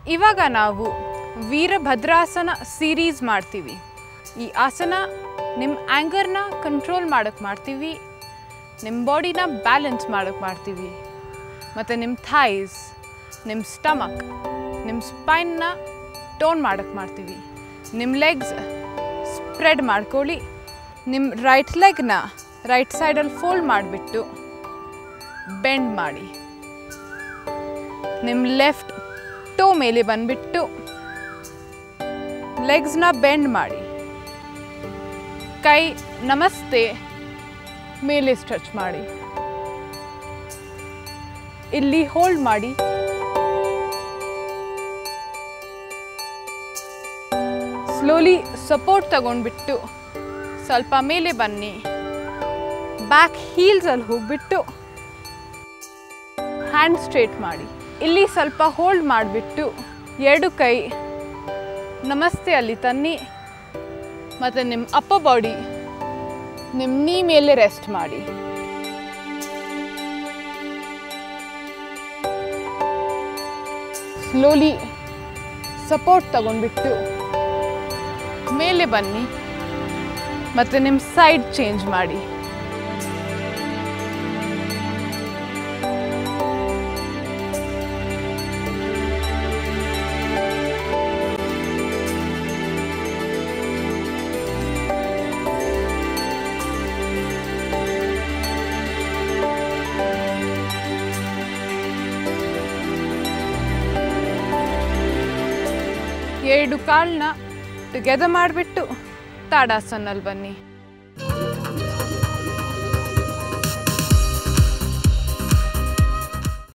ಇವಾಗ ನಾವು ವೀರಭದ್ರಾಸನ ಸೀರೀಸ್ ಮಾಡ್ತೀವಿ ಈ ಆಸನ ನಿಮ್ಮ ಆ್ಯಂಗರ್ನ ಕಂಟ್ರೋಲ್ ಮಾಡೋಕ್ಕೆ ಮಾಡ್ತೀವಿ ನಿಮ್ಮ ಬಾಡಿನ ಬ್ಯಾಲೆನ್ಸ್ ಮಾಡೋಕ್ಕೆ ಮಾಡ್ತೀವಿ ಮತ್ತು ನಿಮ್ಮ ಥೈಸ್ ನಿಮ್ಮ ಸ್ಟಮಕ್ ನಿಮ್ಮ ಸ್ಪೈನ್ನ ಟೋನ್ ಮಾಡೋಕ್ಕೆ ಮಾಡ್ತೀವಿ ನಿಮ್ಮ ಲೆಗ್ಸ್ ಸ್ಪ್ರೆಡ್ ಮಾಡ್ಕೊಳ್ಳಿ ನಿಮ್ಮ ರೈಟ್ ಲೆಗ್ನ ರೈಟ್ ಸೈಡಲ್ಲಿ ಫೋಲ್ಡ್ ಮಾಡಿಬಿಟ್ಟು ಬೆಂಡ್ ಮಾಡಿ ನಿಮ್ಮ ಲೆಫ್ಟ್ ಟೋ ಮೇಲೆ ಬಂದುಬಿಟ್ಟು ಲೆಗ್ಸ್ನ ಬೆಂಡ್ ಮಾಡಿ ಕೈ ನಮಸ್ತೆ ಮೇಲೆ ಸ್ಟ್ರೆಚ್ ಮಾಡಿ ಇಲ್ಲಿ ಹೋಲ್ಡ್ ಮಾಡಿ ಸ್ಲೋಲಿ ಸಪೋರ್ಟ್ ತಗೊಂಡ್ಬಿಟ್ಟು ಸ್ವಲ್ಪ ಮೇಲೆ ಬನ್ನಿ ಬ್ಯಾಕ್ ಹೀಲ್ಸಲ್ಲಿ ಹೋಗ್ಬಿಟ್ಟು ಹ್ಯಾಂಡ್ ಸ್ಟ್ರೇಟ್ ಮಾಡಿ ಇಲ್ಲಿ ಸ್ವಲ್ಪ ಹೋಲ್ಡ್ ಮಾಡಿಬಿಟ್ಟು ಎರಡು ಕೈ ನಮಸ್ತೆ ಅಲ್ಲಿ ತನ್ನಿ ಮತ್ತು ನಿಮ್ಮ ಅಪ್ಪ ಬಾಡಿ ನಿಮ್ಮ ನೀ ಮೇಲೆ ರೆಸ್ಟ್ ಮಾಡಿ ಸ್ಲೋಲಿ ಸಪೋರ್ಟ್ ತಗೊಂಡ್ಬಿಟ್ಟು ಮೇಲೆ ಬನ್ನಿ ಮತ್ತು ನಿಮ್ಮ ಸೈಡ್ ಚೇಂಜ್ ಮಾಡಿ ಎರಡು ಕಾಲನ್ನ ಟುಗೆದರ್ ಮಾಡಿಬಿಟ್ಟು ತಾಡಾಸನಲ್ಲಿ ಬನ್ನಿ